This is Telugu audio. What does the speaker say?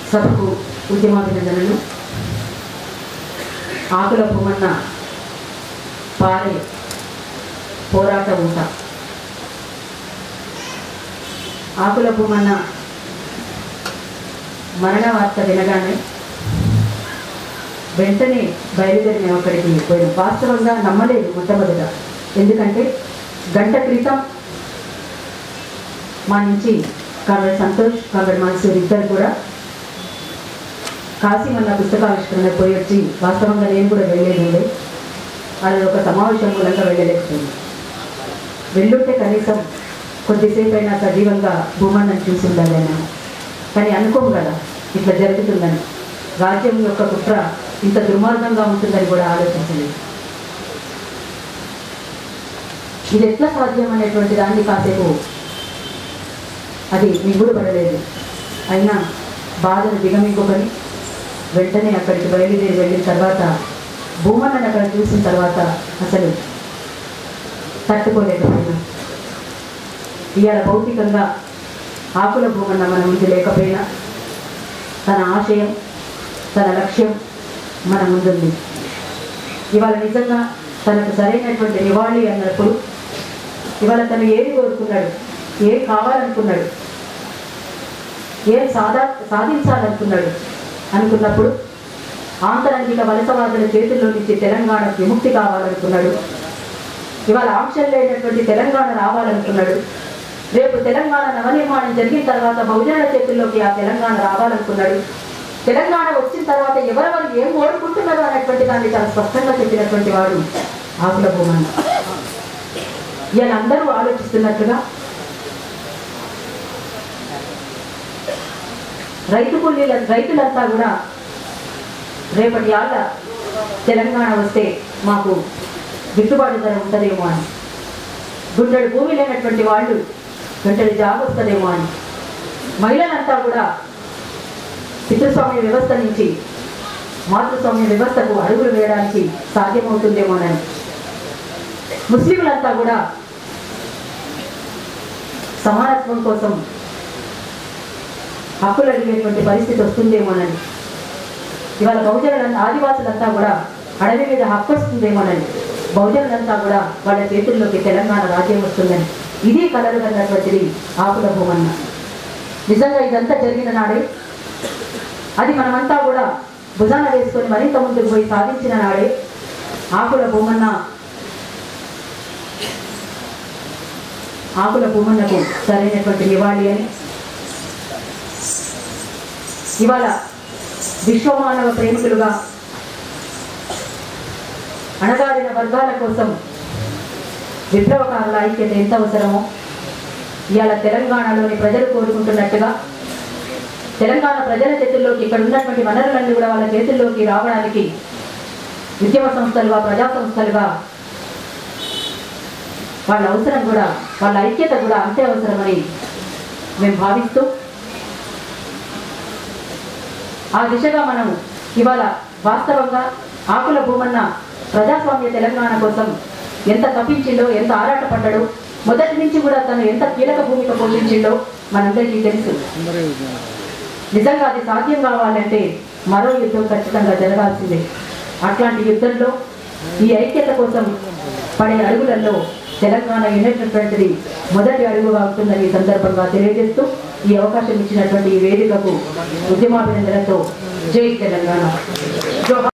సభకు ఉద్యమాభినందనలు ఆకుల భూమన్న పారే పోరాట ఊట ఆకుల భూమన్న మరణ వార్త వినగానే వెంటనే బయలుదేరి మేము అక్కడికి పోయినాం వాస్తవంగా నమ్మలేదు మొట్టమొదట ఎందుకంటే గంట క్రితం మా నుంచి కావ్య సంతోష్ కావ్య మన్సూర్ ఇద్దరు కూడా కాశీమన్న పుస్తకావిష్కరణ పోయి వచ్చి వాస్తవంగా నేను కూడా వెళ్ళలేదు అది ఒక సమావేశం మూలంగా వెళ్ళలేకపోయింది వెళ్ళుంటే కనీసం కొద్దిసేపు అయినా సజీవంగా భూమన్నను చూసి ఉండాలి అన్నాను కానీ అనుకోము కదా ఇట్లా జరుగుతుందని రాజ్యం యొక్క కుట్ర ఇంత దుర్మార్గంగా ఉంటుందని కూడా ఆలోచించలేదు ఇది ఎట్లా సాధ్యం అనేటువంటి దాన్ని కాసేపు అది మిగులు పడలేదు అయినా బాధను దిగమింగుకొని వెంటనే అక్కడికి బయలుదేరి వెళ్ళిన తర్వాత భూమన్నను అక్కడ చూసిన తర్వాత అసలు తట్టుకోలేకపోయినా ఇవాళ భౌతికంగా ఆకుల భూమన్న మన ముందు లేకపోయినా తన ఆశయం తన లక్ష్యం మన ముందుంది ఇవాళ నిజంగా తనకు సరైనటువంటి నివాళి అన్నప్పుడు ఇవాళ తను ఏది కోరుకున్నాడు ఏం కావాలనుకున్నాడు ఏం సాధా సాధించాలనుకున్నాడు అనుకున్నప్పుడు ఆంతరంగిక వలసవాదుల చేతుల్లో నుంచి తెలంగాణ విముక్తి కావాలనుకున్నాడు ఇవాళ ఆంక్షలు లేనటువంటి తెలంగాణ రావాలనుకున్నాడు రేపు తెలంగాణ నవనిర్మాణం జరిగిన తర్వాత బహుజనుల చేతుల్లోకి ఆ తెలంగాణ రావాలనుకున్నాడు తెలంగాణ వచ్చిన తర్వాత ఎవరెవరు ఏం కోరుకుంటున్నారు అనేటువంటి దాన్ని చాలా స్పష్టంగా చెప్పినటువంటి వాడు ఆకుల భూమన్న ఇవాళ అందరూ ఆలోచిస్తున్నట్టుగా రైతు కూలీల రైతులంతా కూడా రేపటి ఆళ్ళ తెలంగాణ వస్తే మాకు గిట్టుబాటు ధర ఉంటుందేమో అని గుండెడు భూమి లేనటువంటి వాళ్ళు గంటడి జాబ్ వస్తుందేమో అని మహిళలంతా కూడా పితృస్వామ్య వ్యవస్థ నుంచి మాతృస్వామ్య వ్యవస్థకు అడుగులు వేయడానికి సాధ్యమవుతుందేమోనని ముస్లింలంతా కూడా సమానత్వం కోసం హక్కులు అడిగేటువంటి పరిస్థితి వస్తుందేమోనని ఇవాళ బహుజనులంతా ఆదివాసులంతా కూడా అడవి మీద హక్కు వస్తుందేమోనని బహుజనులంతా కూడా వాళ్ళ చేతుల్లోకి తెలంగాణ రాజ్యం వస్తుందని ఇది కలలు కన్నటువంటిది ఆకుల భూమన్న నిజంగా ఇదంతా జరిగిన నాడే అది మనమంతా కూడా భుజాన వేసుకొని మరింత ముందుకు పోయి సాధించిన నాడే ఆకుల భూమన్న ఆకుల భూమన్నకు సరైనటువంటి నివాళి అని ఇవాళ విశ్వమానవ ప్రేమికులుగా అణగారిన వర్గాల కోసం విప్లవకారుల ఐక్యత ఎంత అవసరమో ఇవాళ తెలంగాణలోని ప్రజలు కోరుకుంటున్నట్టుగా తెలంగాణ ప్రజల చేతుల్లోకి ఇక్కడ ఉన్నటువంటి వనరులన్నీ కూడా వాళ్ళ చేతుల్లోకి రావడానికి ఉద్యమ సంస్థలుగా ప్రజా సంస్థలుగా వాళ్ళ అవసరం కూడా వాళ్ళ ఐక్యత కూడా అంతే అవసరమని మేము భావిస్తూ ఆ దిశగా మనం ఇవాళ వాస్తవంగా ఆకుల భూమన్న ప్రజాస్వామ్య తెలంగాణ కోసం ఎంత తప్పించిండో ఎంత ఆరాటపడ్డాడో మొదటి నుంచి కూడా తను ఎంత కీలక భూమిక పోషించిండో మనందరికీ తెలుసు నిజంగా అది సాధ్యం కావాలంటే మరో యుద్ధం ఖచ్చితంగా జరగాల్సిందే అట్లాంటి యుద్ధంలో ఈ ఐక్యత కోసం పడే అడుగులలో తెలంగాణ యునైటెడ్టువంటిది మొదటి అడుగుగా ఉంటుందని ఈ సందర్భంగా తెలియజేస్తూ ఈ అవకాశం ఇచ్చినటువంటి ఈ వేదికకు ఉద్యమాభినందనతో జై తెలంగాణ జోహార్